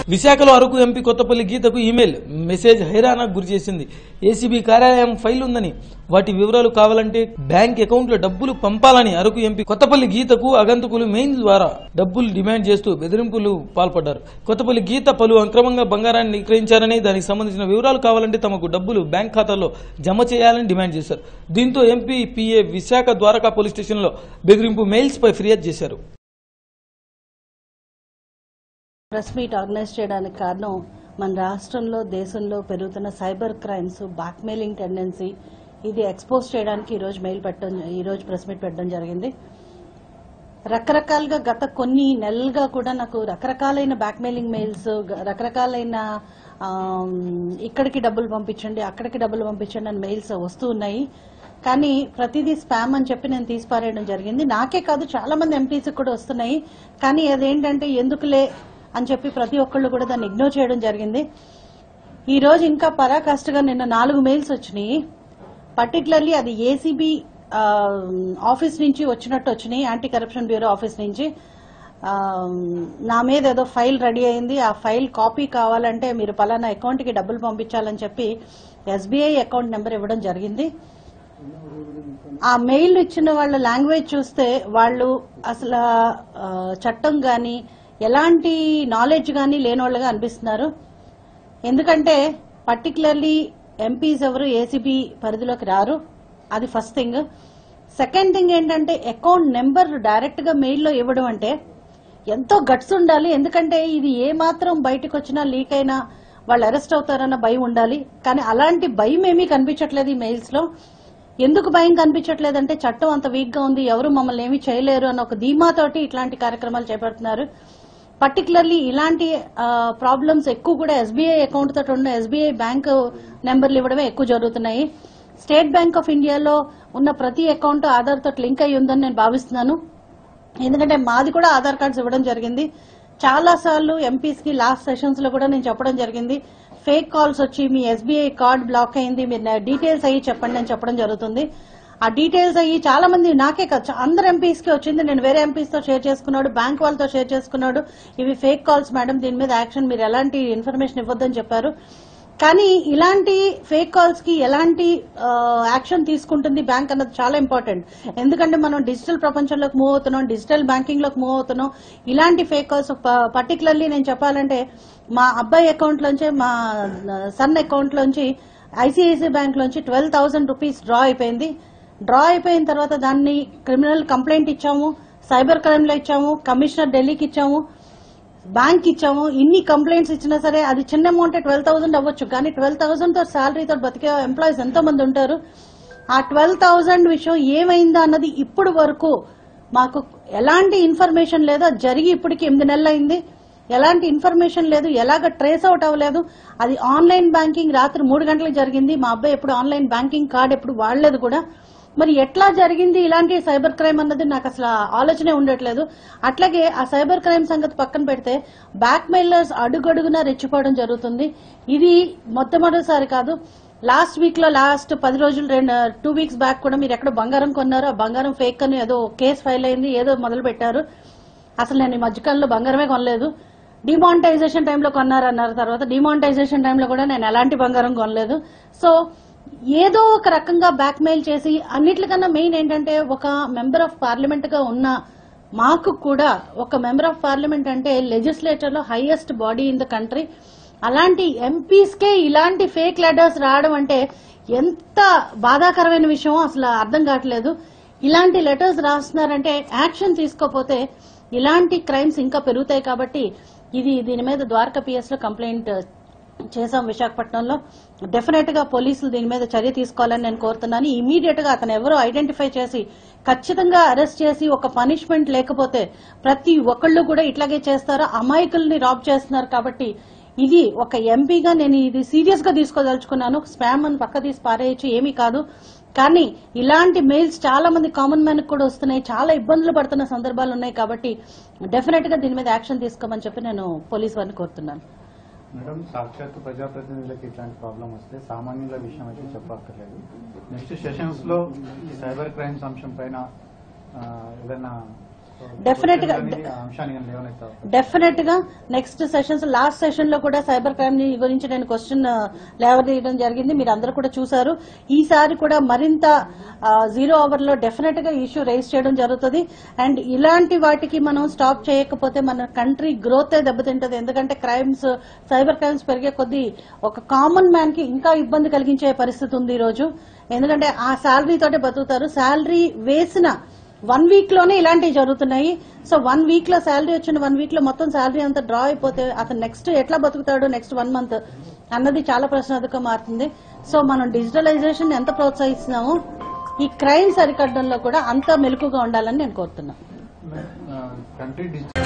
విశాఖలో అరకు ఎంపీ కొత్తపల్లి గీతకు email message హైరాణకు గురి చేసింది ఏసీబీ కార్యాలయం ఫైల్ ఉందని వాటి వివరాలు కావాలంటే బ్యాంక్ అకౌంట్ లో డబ్బులు పంపాలని అరకు ఎంపీ కొత్తపల్లి గీతకు అగంతకులు మెయిల్ ద్వారా డబ్బులు డిమాండ్ చేస్తూ బెదిరింపులు పాల్పడ్డారు కొత్తపల్లి గీత పలు అక్రమంగా బంగారాన్ని విక్రయించారని దానికి సంబంధించిన వివరాలు కావాలంటే తమకు డబ్బులు బ్యాంక్ ఖాతాలో జమ చేయాలని డిమాండ్ చేశారు దీంతో MP PA Visakha Dwaraka police స్టేషన్లో బెదిరింపు మెయిల్స్ పై ఫిర్యాదు చేశారు ప్రెస్ మీట్ ఆర్గనైజ్ చేయడానికి కారణం మన రాష్ట్రంలో దేశంలో పెరుగుతున్న సైబర్ క్రైమ్స్ బ్లాక్మెయిలింగ్ టెండెన్సీ ఇది ఎక్స్పోజ్ చేయడానికి ఈరోజు మెయిల్ పెట్టడం ఈరోజు ప్రెస్ మీట్ పెట్టడం జరిగింది రకరకాలుగా గత కొన్ని నెలలుగా కూడా నాకు రకరకాలైన బ్లాక్మెయిలింగ్ మెయిల్స్ గ- రకరకాలైన ఆమ్, ఇక్కడికి డబ్బులు పంపించండి అక్కడికి డబ్బులు పంపించండి అని మెయిల్స్ వస్తూ ఉన్నాయి కానీ ప్రతిదీ స్పామ్ అని చెప్పి నేను తీసిపారేయడం జరిగింది నాకే కాదు చాలా మంది ఎంపీస్ కూడా వస్తున్నాయి కానీ అదేంటంటే ఎందుకులే అని చెప్పి ప్రతి ఒక్కళ్ళు కూడా దాన్ని ఇగ్నోర్ చేయడం జరిగింది ఈ రోజు ఇంకా పరాకాష్ఠగా నిన్న నాలుగు మెయిల్స్ వచ్చినాయి పర్టికులర్లీ అది ఏసీబీ ఆఫీస్ నుంచి వచ్చినట్టు వచ్చినాయి యాంటీ కరప్షన్ బ్యూరో ఆఫీస్ నుంచి ఆ, నా మీద ఏదో ఫైల్ రెడీ అయింది ఆ ఫైల్ కాపీ కావాలంటే మీరు పలానా అకౌంట్ కి డబ్బులు పంపించాలని చెప్పి ఎస్బీఐ అకౌంట్ నెంబర్ ఇవ్వడం జరిగింది ఆ మెయిల్ ఇచ్చిన వాళ్ళ లాంగ్వేజ్ చూస్తే వాళ్ళు అసలు ఆ, చట్టం గాని ఎలాంటి నాలెడ్జ్ గాని లేనోళ్ళగా అనిపిస్తున్నారు ఎందుకంటే పర్టికులర్లీ ఎంపీస్ ఎవరు ఏసీబీ పరిధిలోకి రారు అది ఫస్ట్ థింగ్ సెకండ్ థింగ్ ఏంటంటే అకౌంట్ నెంబర్ డైరెక్ట్ గా మెయిల్లో ఇవ్వడం అంటే ఎంతో గట్స్ ఉండాలి ఎందుకంటే ఇది ఏ మాత్రం బయటకు వచ్చినా లీక్ అయినా వాళ్ళు అరెస్ట్ అవుతారన్న భయం ఉండాలి కానీ అలాంటి భయం ఏమీ కనిపించట్లేదు ఈ మెయిల్స్ లో ఎందుకు భయం కనిపించట్లేదంటే చట్టం అంత వీక్ గా ఉంది ఎవరు మమ్మల్ని ఏమీ చేయలేరు అన్న ఒక ధీమాతోటి ఇట్లాంటి కార్యక్రమాలు చేపడుతున్నారు పర్టికులర్లీ ఇలాంటి ప్రాబ్లమ్స్ ఎక్కువ కూడా ఎస్బీఐ అకౌంట్ తోటి ఉన్న ఎస్బీఐ బ్యాంక్ నెంబర్లు ఇవ్వడమే ఎక్కువ జరుగుతున్నాయి స్టేట్ బ్యాంక్ ఆఫ్ ఇండియాలో ఉన్న ప్రతి అకౌంట్ ఆధార్ తోటి లింక్ అయి ఉందని నేను భావిస్తున్నాను ఎందుకంటే మాది కూడా ఆధార్ కార్డ్స్ ఇవ్వడం జరిగింది చాలా సార్లు ఎంపీస్ కి లాస్ట్ సెషన్స్ లో కూడా నేను చెప్పడం జరిగింది ఫేక్ కాల్స్ వచ్చి మీ ఎస్బీఐ కార్డ్ బ్లాక్ అయింది మీరు డీటెయిల్స్ అయ్యి చెప్పండి అని చెప్పడం జరుగుతుంది ఆ డీటెయిల్స్ అయ్యి చాలా మంది నాకే కాదు చా- అందరు ఎంపీస్ కి వచ్చింది నేను వేరే ఎంపీస్ తో షేర్ చేసుకున్నాడు బ్యాంక్ వాళ్ళతో షేర్ చేసుకున్నాడు ఇవి ఫేక్ కాల్స్ మేడం దీని మీద యాక్షన్ మీరు ఎలాంటి ఇన్ఫర్మేషన్ ఇవ్వద్దని చెప్పారు కానీ ఇలాంటి ఫేక్ కాల్స్ కి ఎలాంటి ఆ, యాక్షన్ తీసుకుంటుంది బ్యాంక్ అన్నది చాలా ఇంపార్టెంట్ ఎందుకంటే మనం డిజిటల్ ప్రపంచంలోకి మూవ్ అవుతున్నాం డిజిటల్ బ్యాంకింగ్ లోకి మూవ్ అవుతున్నాం ఇలాంటి ఫేక్ కాల్స్ పర్టికులర్లీ నేను చెప్పాలంటే మా అబ్బాయి అకౌంట్ లోంచి మా సన్ అకౌంట్ లోంచి ఐసిఐసిఐ బ్యాంక్ లోంచి ట్వెల్వ్ థౌసండ్ రూపీస్ డ్రా అయిపోయింది డ్రా అయిపోయిన తర్వాత దాన్ని క్రిమినల్ కంప్లైంట్ ఇచ్చాము సైబర్ క్రైమ్ లో ఇచ్చాము కమిషనర్ ఢిల్లీకి ఇచ్చాము బ్యాంక్ ఇచ్చాము ఇన్ని కంప్లైంట్స్ ఇచ్చినా సరే అది చిన్న అమౌంట్ ట్వెల్వ్ థౌసండ్ అవ్వచ్చు కానీ ట్వెల్వ్ థౌసండ్ తో శాలరీతో బతికే ఎంప్లాయీస్ ఎంతో మంది ఉంటారు ఆ ట్వెల్వ్ థౌసండ్ విషయం ఏమైందా అన్నది ఇప్పుడు వరకు మాకు ఎలాంటి ఇన్ఫర్మేషన్ లేదు అది జరిగి ఇప్పటికి ఎనిమిది నెలలు అయింది ఎలాంటి ఇన్ఫర్మేషన్ లేదు ఎలాగ ట్రేస్ అవుట్ అవ్వలేదు అది ఆన్లైన్ బ్యాంకింగ్ రాత్రి మూడు గంటలకు జరిగింది మా అబ్బాయి ఎప్పుడు ఆన్లైన్ బ్యాంకింగ్ కార్డ్ ఎప్పుడు వాడలేదు కూడా మరి ఎట్లా జరిగింది ఇలాంటి సైబర్ క్రైమ్ అన్నది నాకు అసలు ఆలోచనే ఉండట్లేదు అట్లాగే ఆ సైబర్ క్రైమ్ సంగతి పక్కన పెడితే బ్యాక్ మెయిలర్స్ అడుగడుగునా రెచ్చిపోవడం జరుగుతుంది ఇది మొట్టమొదటిసారి కాదు లాస్ట్ వీక్ లో లాస్ట్ పది రోజులు రెండు టూ వీక్స్ బ్యాక్ కూడా మీరు ఎక్కడ బంగారం కొన్నారు ఆ బంగారం ఫేక్ అని ఏదో కేసు ఫైల్ అయింది ఏదో మొదలు పెట్టారు అసలు నేను ఈ మధ్యకాలంలో బంగారమే కొనలేదు డిమానిటైజేషన్ టైంలో కొన్నారన్నారు తర్వాత డిమానిటైజేషన్ టైంలో కూడా నేను ఎలాంటి బంగారం కొనలేదు సో ఏదో ఒక రకంగా బ్లాక్మెయిల్ చేసి అన్నిటికన్నా మెయిన్ ఏంటంటే ఒక మెంబర్ ఆఫ్ పార్లమెంట్ గా ఉన్న మాకు కూడా ఒక మెంబర్ ఆఫ్ పార్లమెంట్ అంటే లెజిస్లేచర్ లో highest body in the country అలాంటి ఎంపీస్ కే ఇలాంటి ఫేక్ లెటర్స్ రావడం అంటే ఎంత బాధాకరమైన విషయం అసలు అర్థం కావట్లేదు ఇలాంటి లెటర్స్ రాస్తున్నారంటే యాక్షన్ తీసుకోకపోతే ఇలాంటి క్రైమ్స్ ఇంకా పెరుగుతాయి కాబట్టి ఇది దీని మీద ద్వారకా పిఎస్ లో కంప్లైంట్ చేశాం విశాఖపట్నంలో డెఫినెట్ గా పోలీసులు దీని మీద చర్య తీసుకోవాలని నేను కోరుతున్నాను ఇమీడియట్ గా అతను ఎవరో ఐడెంటిఫై చేసి ఖచ్చితంగా అరెస్ట్ చేసి ఒక పనిష్మెంట్ లేకపోతే ప్రతి ఒక్కళ్ళు కూడా ఇట్లాగే చేస్తారో అమాయకుల్ని రాబ్ చేస్తున్నారు కాబట్టి ఇది ఒక ఎంపీగా నేను ఇది సీరియస్ గా తీసుకోదలుచుకున్నాను స్పామ్ అని పక్క తీసి పారేయచ్చు ఏమీ కాదు కానీ ఇలాంటి మెయిల్స్ చాలా మంది కామన్ మ్యాన్ కూడా వస్తున్నాయి చాలా ఇబ్బందులు పడుతున్న సందర్భాలు ఉన్నాయి కాబట్టి డెఫినెట్ గా దీని మీద యాక్షన్ తీసుకోమని చెప్పి నేను పోలీస్ వారిని కోరుతున్నాను మేడం సాక్షాత్ ప్రజాప్రతినిధులకు ఇట్లాంటి ప్రాబ్లం వస్తే సామాన్యుల విషయం అయితే చెప్పక్కర్లేదు నెక్స్ట్ సెషన్స్ లో సైబర్ క్రైమ్స్ అంశం పైన ఆ, ఏదైనా డెఫినెట్ గా అనేది ఆ అంశాన్ని కానీ లేవనెత్తారు డెఫినెట్ గా నెక్స్ట్ సెషన్స్ లాస్ట్ సెషన్ లో కూడా సైబర్ క్రైమ్ గురించి నేను క్వశ్చన్ లేవదీయడం జరిగింది మీరు అందరూ కూడా చూసారు ఈసారి కూడా మరింత జీరో అవర్ లో డెఫినెట్ గా ఇష్యూ రైజ్ చేయడం జరుగుతుంది అండ్ ఇలాంటి వాటికి మనం స్టాప్ చేయకపోతే మన కంట్రీ గ్రోత్ దెబ్బతింటది ఎందుకంటే క్రైమ్స్ సైబర్ క్రైమ్స్ పెరిగే కొద్దీ ఒక కామన్ మ్యాన్ కి ఇంకా ఇబ్బంది కలిగించే పరిస్థితి ఉంది ఈ రోజు ఎందుకంటే ఆ శాలరీ తోటే బతుకుతారు శాలరీ వేసిన వన్ వీక్ లోనే ఇలాంటివి జరుగుతున్నాయి సో వన్ వీక్ లో శాలరీ వచ్చిన వన్ వీక్ లో మొత్తం శాలరీ అంతా డ్రా అయిపోతే అతను నెక్స్ట్ ఎట్లా బతుకుతాడు నెక్స్ట్ వన్ మంత్ అన్నది చాలా ప్రశ్నార్థకం మారుతుంది సో మనం డిజిటలైజేషన్ ఎంత ప్రోత్సహిస్తున్నామో ఈ క్రైమ్ సరికట్టడంలో కూడా అంత మెలకుగా ఉండాలని నేను కోరుతున్నాను కంట్రీ డిజిటల్